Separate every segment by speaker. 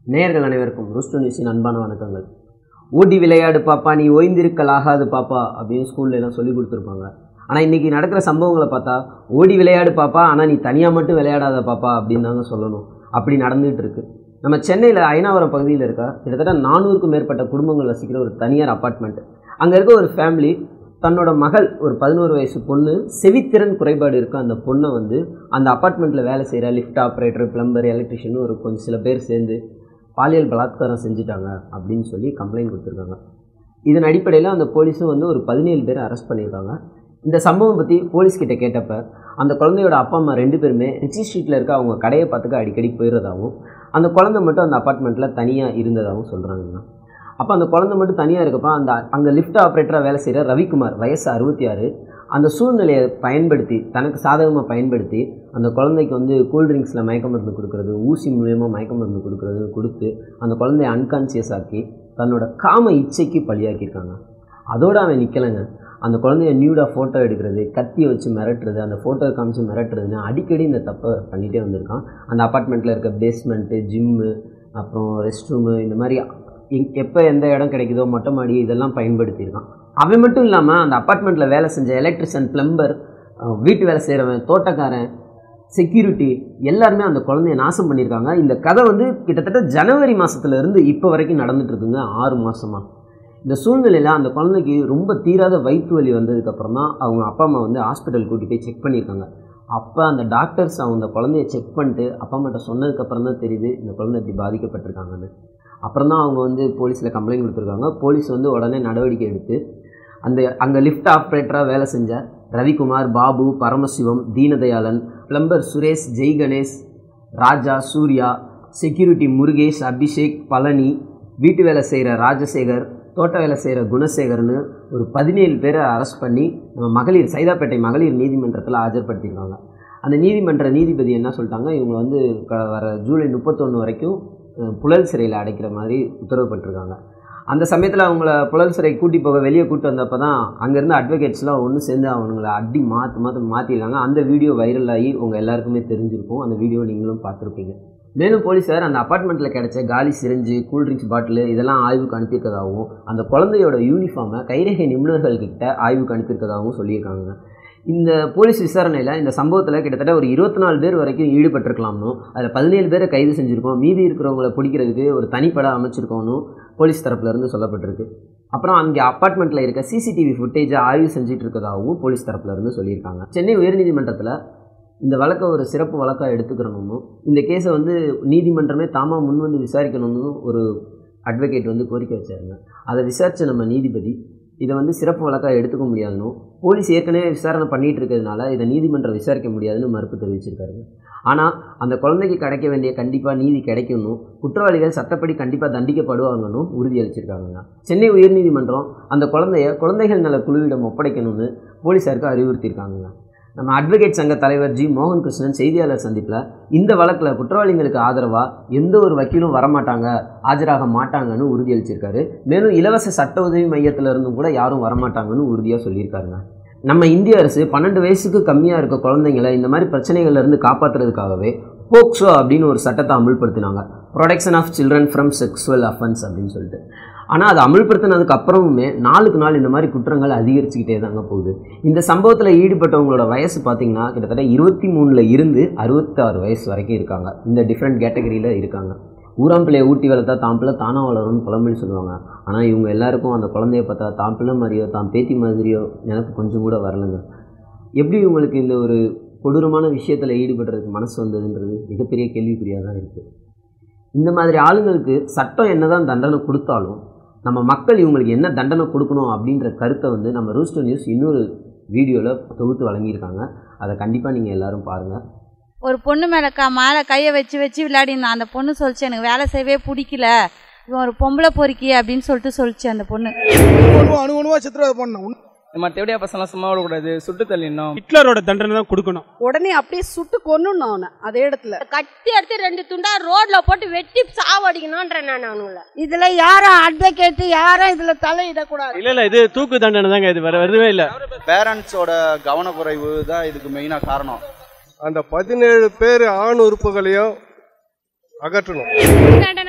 Speaker 1: நேயர்கள் அனைவருக்கும் ருஸ்டு நியூஸின் அன்பான வணக்கங்கள் ஓடி விளையாடு பாப்பா நீ ஓய்ந்திருக்கலாகாது பாப்பா அப்படின்னு ஸ்கூல்ல எல்லாம் சொல்லி கொடுத்துருப்பாங்க ஆனால் இன்றைக்கி நடக்கிற சம்பவங்களை பார்த்தா ஓடி விளையாடு பாப்பா ஆனால் நீ தனியாக மட்டும் விளையாடாத பாப்பா அப்படின்னு தாங்க சொல்லணும் அப்படி நடந்துகிட்டு இருக்கு நம்ம சென்னையில் ஐநாவரம் பகுதியில் இருக்க கிட்டத்தட்ட நானூறுக்கும் மேற்பட்ட குடும்பங்கள் வசிக்கிற ஒரு தனியார் அப்பார்ட்மெண்ட் அங்கே இருக்க ஒரு ஃபேமிலி தன்னோட மகள் ஒரு பதினோரு வயசு பொண்ணு செவித்திறன் குறைபாடு இருக்க அந்த பொண்ணை வந்து அந்த அப்பார்ட்மெண்ட்டில் வேலை செய்கிற லிஃப்ட் ஆப்ரேட்டர் பிளம்பர் எலக்ட்ரிஷியன் ஒரு கொஞ்சம் சில பேர் சேர்ந்து பாலியல் பலாத்காரம் செஞ்சுட்டாங்க அப்படின்னு சொல்லி கம்ப்ளைண்ட் கொடுத்துருக்காங்க இதன் அடிப்படையில் அந்த போலீஸும் வந்து ஒரு பதினேழு பேரை அரெஸ்ட் பண்ணியிருக்காங்க இந்த சம்பவம் பற்றி போலீஸ்கிட்ட கேட்டப்ப அந்த குழந்தையோட அப்பா அம்மா ரெண்டு பேருமே ரிச்சி ஸ்ட்ரீட்டில் இருக்க அவங்க கடையை பார்த்துக்க அடிக்கடி போயிடுறதாகவும் அந்த குழந்தை மட்டும் அந்த அப்பார்ட்மெண்ட்டில் தனியாக இருந்ததாகவும் சொல்கிறாங்கண்ணா அப்போ அந்த குழந்தை மட்டும் தனியாக இருக்கப்போ அந்த அங்கே லிஃப்ட் ஆப்ரேட்டராக வேலை செய்கிற ரவிக்குமார் வயசு அறுபத்தி ஆறு அந்த சூழ்நிலையை பயன்படுத்தி தனக்கு சாதகமாக பயன்படுத்தி அந்த குழந்தைக்கு வந்து கூல்ட்ரிங்க்ஸில் மயக்க மருந்து கொடுக்குறது ஊசி மூலியமாக மயக்க மருந்து கொடுக்குறது கொடுத்து அந்த குழந்தைய அன்கான்சியஸ் ஆக்கி தன்னோட காம இச்சைக்கு பலியாக்கியிருக்காங்க அதோடு அவன் நிற்கலைங்க அந்த குழந்தைய நியூடாக ஃபோட்டோ எடுக்கிறது கத்தியை வச்சு மிரட்டுறது அந்த ஃபோட்டோ காமிச்சு மிரட்டுறதுன்னு அடிக்கடி இந்த தப்பை பண்ணிகிட்டே வந்திருக்கான் அந்த அப்பார்ட்மெண்ட்டில் இருக்க பேஸ்மெண்ட்டு ஜிம்மு அப்புறம் ரெஸ்ட் ரூமு இந்த மாதிரி எங் எப்போ எந்த இடம் கிடைக்குதோ மொட்டை மாடி இதெல்லாம் பயன்படுத்தியிருக்கான் அவன் மட்டும் இல்லாமல் அந்த அப்பார்ட்மெண்ட்டில் வேலை செஞ்ச எலக்ட்ரிஷியன் பிளம்பர் வீட்டு வேலை செய்கிறவன் தோட்டக்காரன் செக்யூரிட்டி எல்லாருமே அந்த குழந்தைய நாசம் பண்ணியிருக்காங்க இந்த கதை வந்து கிட்டத்தட்ட ஜனவரி மாதத்துல இருந்து இப்போ வரைக்கும் நடந்துட்டு இருக்குங்க ஆறு மாதமாக இந்த சூழ்நிலையில் அந்த குழந்தைக்கு ரொம்ப தீராத வயிற்று வலி வந்ததுக்கப்புறம் தான் அவங்க அப்பா அம்மா வந்து ஹாஸ்பிட்டல் கூட்டி போய் செக் பண்ணியிருக்காங்க அப்போ அந்த டாக்டர்ஸ் அவங்க அந்த குழந்தைய செக் பண்ணிட்டு அப்பா அம்மாட்ட சொன்னதுக்கப்புறம் தான் தெரியுது இந்த குழந்தை இப்படி பாதிக்கப்பட்டிருக்காங்கன்னு அப்புறம் தான் அவங்க வந்து போலீஸில் கம்ப்ளைண்ட் கொடுத்துருக்காங்க போலீஸ் வந்து உடனே நடவடிக்கை எடுத்து அந்த அங்கே லிஃப்ட் ஆப்ரேட்டராக வேலை செஞ்ச ரவிக்குமார் பாபு பரமசிவம் தீனதயாளன் பிளம்பர் சுரேஷ் ஜெய் கணேஷ் ராஜா சூர்யா செக்யூரிட்டி முருகேஷ் அபிஷேக் பழனி வீட்டு வேலை செய்கிற ராஜசேகர் தோட்ட வேலை செய்கிற குணசேகர்னு ஒரு பதினேழு பேரை அரெஸ்ட் பண்ணி நம்ம மகளிர் சைதாப்பேட்டை மகளிர் நீதிமன்றத்தில் ஆஜர்படுத்தியிருக்காங்க அந்த நீதிமன்ற நீதிபதி என்ன சொல்லிட்டாங்க இவங்க வந்து க வர ஜூலை முப்பத்தொன்று வரைக்கும் புழல் சிறையில் அடைக்கிற மாதிரி உத்தரவுப்பட்டிருக்காங்க அந்த சமயத்தில் அவங்கள புழல் சிறை கூட்டி போக வெளியே கூட்டு வந்தப்போ தான் அங்கேருந்து அட்வொகேட்ஸ்லாம் ஒன்று சேர்ந்து அவங்கள அடி மாற்று மாற்ற மாற்றிருக்காங்க அந்த வீடியோ வைரல் ஆகி உங்கள் எல்லாருக்குமே தெரிஞ்சிருக்கும் அந்த வீடியோ நீங்களும் பார்த்துருப்பீங்க மேலும் போலீஸார் அந்த அப்பார்ட்மெண்ட்டில் கிடைச்ச காலி சிரிஞ்சு கூல்ட்ரிங்க்ஸ் பாட்டில் இதெல்லாம் ஆய்வுக்கு அனுப்பியிருக்கதாகவும் அந்த குழந்தையோட யூனிஃபார்மை கைரேகை நிபுணர்கள்கிட்ட ஆய்வுக்கு அனுப்பியிருக்கதாகவும் சொல்லியிருக்காங்க இந்த போலீஸ் விசாரணையில் இந்த சம்பவத்தில் கிட்டத்தட்ட ஒரு இருபத்தி நாலு பேர் வரைக்கும் ஈடுபட்டிருக்கலாம்னு அதில் பதினேழு பேரை கைது செஞ்சுருக்கோம் மீதி இருக்கிறவங்களை பிடிக்கிறதுக்கு ஒரு தனிப்படை அமைச்சிருக்கோன்னு போலீஸ் தரப்புலேருந்து சொல்லப்பட்டிருக்கு அப்புறம் அங்கே அப்பார்ட்மெண்ட்டில் இருக்க சிசிடிவி ஃபுட்டேஜை ஆய்வு செஞ்சுட்டு இருக்கதாகவும் போலீஸ் தரப்புலேருந்து சொல்லியிருக்காங்க சென்னை உயர்நீதிமன்றத்தில் இந்த வழக்கை ஒரு சிறப்பு வழக்காக எடுத்துக்கிறணும்னு இந்த கேஸை வந்து நீதிமன்றமே தாமாக முன் வந்து விசாரிக்கணும்னு ஒரு அட்வொகேட் வந்து கோரிக்கை வச்சாருங்க அதை விசாரித்த நம்ம நீதிபதி இதை வந்து சிறப்பு வழக்காக எடுத்துக்க முடியாதுன்னு போலீஸ் ஏற்கனவே விசாரணை பண்ணிகிட்டு இருக்கிறதுனால இதை நீதிமன்றம் விசாரிக்க முடியாதுன்னு மறுப்பு தெரிவிச்சிருக்காரு ஆனால் அந்த குழந்தைக்கு கிடைக்க வேண்டிய கண்டிப்பாக நீதி கிடைக்கணும் குற்றவாளிகள் சட்டப்படி கண்டிப்பாக தண்டிக்கப்படுவாங்கன்னு உறுதியளிச்சிருக்காங்க சென்னை உயர்நீதிமன்றம் அந்த குழந்தைய குழந்தைகள் நல குழுவிடம் ஒப்படைக்கணும்னு போலீஸாருக்கு அறிவுறுத்தியிருக்காங்க நம்ம அட்வொகேட் சங்க தலைவர் ஜி மோகன் கிருஷ்ணன் செய்தியாளர் சந்திப்பில் இந்த வழக்கில் குற்றவாளிகளுக்கு ஆதரவாக எந்த ஒரு வக்கீலும் வரமாட்டாங்க ஆஜராக மாட்டாங்கன்னு உறுதியளிச்சிருக்காரு மேலும் இலவச சட்ட உதவி மையத்தில் இருந்தும் கூட யாரும் வரமாட்டாங்கன்னு உறுதியாக சொல்லியிருக்காருங்க நம்ம இந்திய அரசு பன்னெண்டு வயசுக்கு கம்மியாக இருக்க குழந்தைங்களை இந்த மாதிரி பிரச்சனைகள்லேருந்து காப்பாற்றுறதுக்காகவே போக்சோ அப்படின்னு ஒரு சட்டத்தை அமுல்படுத்தினாங்க protection of children from sexual offence அப்படின்னு சொல்லிட்டு ஆனால் அது அமுல்படுத்தினதுக்கு அப்புறமுமே நாளுக்கு நாள் இந்த மாதிரி குற்றங்கள் அதிகரிச்சுக்கிட்டே தாங்க போகுது இந்த சம்பவத்தில் ஈடுபட்டவங்களோட வயசு பார்த்திங்கன்னா கிட்டத்தட்ட இருபத்தி மூணில் இருந்து அறுபத்தாறு வயசு வரைக்கும் இருக்காங்க இந்த டிஃப்ரெண்ட் கேட்டகரியில் இருக்காங்க ஊராம் பிள்ளையை ஊட்டி வளர்த்தா தான் பிள்ளை தானாக வளரும்னு பழமொழி சொல்லுவாங்க ஆனால் இவங்க எல்லாருக்கும் அந்த குழந்தைய பார்த்தா தான் பிள்ளை மாதிரியோ தான் பேத்தி மாதிரியோ எனக்கு கொஞ்சம் கூட வரலைங்க எப்படி இவங்களுக்கு இந்த ஒரு கொடூரமான விஷயத்தில் ஈடுபடுறதுக்கு மனசு வந்ததுன்றது மிகப்பெரிய கேள்விக்குறியாக தான் இருக்குது இந்த மாதிரி ஆளுங்களுக்கு சட்டம் என்ன தான் தண்டனை கொடுத்தாலும் நம்ம மக்கள் இவங்களுக்கு என்ன தண்டனை கொடுக்கணும் அப்படின்ற கருத்தை வந்து நம்ம ரூஸ்டோ நியூஸ் இன்னொரு வீடியோவில் தொகுத்து வழங்கியிருக்காங்க அதை கண்டிப்பாக நீங்கள் எல்லோரும் பாருங்கள்
Speaker 2: ஒரு பொண்ணு மேலே க மேலே கையை வச்சு வச்சு விளையாடினான் அந்த பொண்ணு சொல்லிச்சு எனக்கு வேலை செய்யவே பிடிக்கல இவன் ஒரு பொம்பளை பொறுக்கி அப்படின்னு சொல்லிட்டு சொல்லிச்சு அந்த பொண்ணு
Speaker 3: அணு அணு அணுவா சித்திரவதை பண்ணணும்
Speaker 4: இந்த மாதிரி தேவடியா பசங்களாம் சும்மா விடக்கூடாது சுட்டு தள்ளிடணும்
Speaker 5: ஹிட்லரோட தண்டனை தான் கொடுக்கணும்
Speaker 6: உடனே அப்படியே சுட்டு கொன்னுணும் அவனை அதே இடத்துல
Speaker 7: கட்டி எடுத்து ரெண்டு துண்டா ரோட்ல போட்டு வெட்டி சாவடிக்கணும்ன்ற நான் அவனுங்கள
Speaker 6: இதுல யாரும் அட்வொகேட் யாரும் இதுல தலையிடக்கூடாது
Speaker 5: இல்ல இல்ல இது தூக்கு தண்டனை தாங்க இது வேற வருவே இல்ல
Speaker 8: பேரண்ட்ஸோட கவனக்குறைவு தான் இதுக்கு மெயினாக காரணம்
Speaker 3: அந்த பதினேழு பேர் ஆண் உறுப்புகளையும் அகற்றணும்
Speaker 7: தண்டனை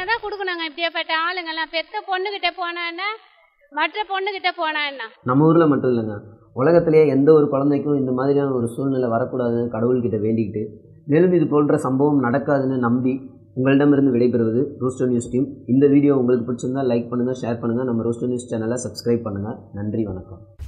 Speaker 7: தான் கொடுக்கணுங்க இப்படியாப்பட்ட ஆளுங்கெல்லாம் பெத்த பொண்ணுகிட்ட போனான்னா மற்ற பொண்ணுகிட்ட போனா என்ன
Speaker 1: நம்ம ஊரில் மட்டும் இல்லைங்க உலகத்திலேயே எந்த ஒரு குழந்தைக்கும் இந்த மாதிரியான ஒரு சூழ்நிலை வரக்கூடாதுன்னு கடவுள்கிட்ட வேண்டிக்கிட்டு மேலும் இது போன்ற சம்பவம் நடக்காதுன்னு நம்பி உங்களிடமிருந்து விடைபெறுவது ரோஸ்டோ நியூஸ் டீம் இந்த வீடியோ உங்களுக்கு பிடிச்சிருந்தா லைக் பண்ணுங்கள் ஷேர் பண்ணுங்கள் நம்ம ரோஸ்டோ நியூஸ் சேனலை சப்ஸ்கிரைப் பண்ணுங்கள் நன்றி வணக்கம்